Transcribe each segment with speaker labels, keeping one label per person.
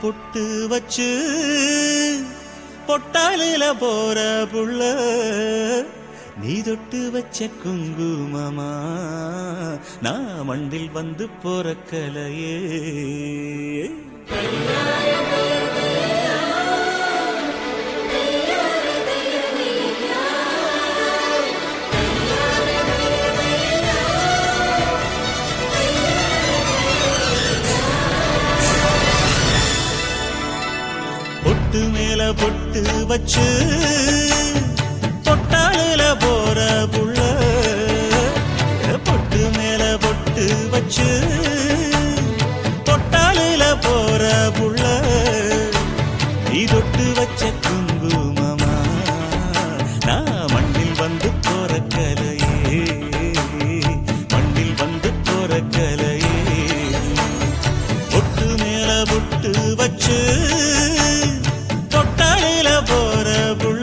Speaker 1: புட்டு வச்சு பொட்டாலில போற புள்ள நீ தொட்டு வச்ச குங்குமமா நான் மண்ணில் வந்து போறக்கலையே பொட்டு மேல பொட்டு வச்சு பொட்டாலில போற புள்ள பொட்டு மேல பொட்டு வச்சு பொட்டாலில போற புள்ள நீ தொட்டு வச்ச குங்குமமா நான் மண்ணில் வந்து போற கலையே மண்ணில் வந்து போற கலையே பொட்டு மேல பொட்டு வச்சு தொட்டாலில போற புள்ள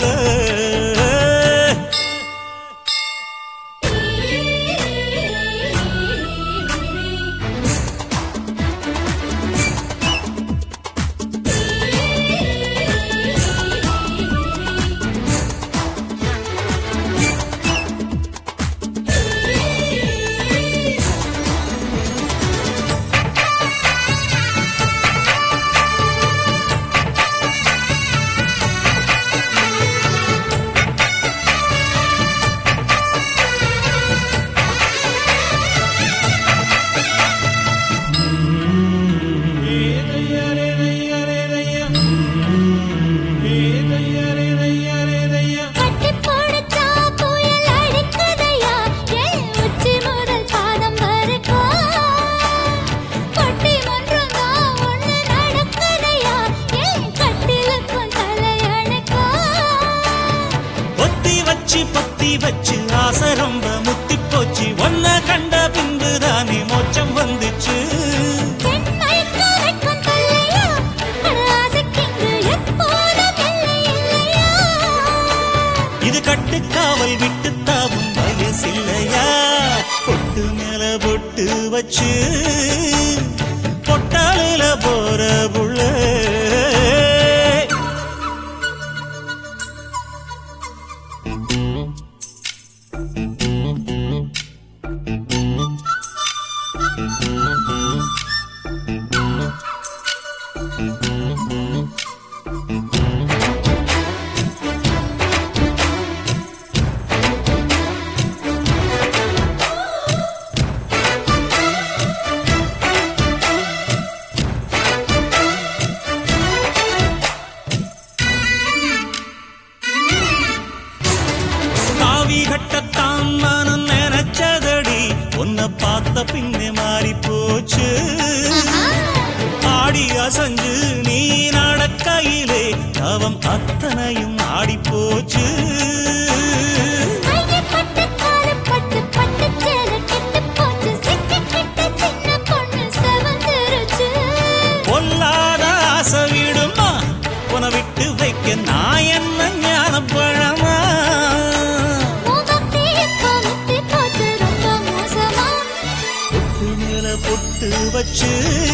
Speaker 2: கட்டி போடுச்சா புயல் அடிக்குதையா என் உச்சி முதல் பாதம் வரைக்கும் கொட்டி ஒன்றுங்க ஒண்ணு நடக்குதையா என் கட்டிலுக்கும் தலையணைக்கும்
Speaker 1: பொத்தி வச்சு பொத்தி வச்சு ஆசை ரொம்ப முத்தி போச்சு ஒன்ன கண்ட பின்பு தானே மோச்சம் வந்துச்சு
Speaker 2: பெண்மைக்கு வெட்கம் தொல்லையா அட ஆசைக்கிங்கு எப்போதும் எல்லை இல்லையா
Speaker 1: இது கட்டுக்காவல் விட்டு தாவும் வயசில்லையா பொட்டு மேல பொட்டு வச்சு பொட்டாலில போற புள்ள காவி கட்டத்தான் மனம் நினைச்சதடி உன்னை பார்த்த பின்னே மாறி போச்சு ஆடி அசஞ்சு நீ நடக்கையிலே தவம் அத்தனையும் ஆடி போச்சு
Speaker 2: கையை பட்டு காலு பட்டு பட்டு சேலை கெட்டு போச்சு சிக்கிக்கிட்டு சின்ன பொண்ணு செவந்துருச்சு
Speaker 1: பொல்லாத ஆசை விடுமா உன விட்டு வைக்க நான் என்ன ஞான பழமா
Speaker 2: முகத்தே இப்போ முத்தி போச்சு ரொம்ப மோசமா
Speaker 1: பொட்டு மேல பொட்டு வச்சு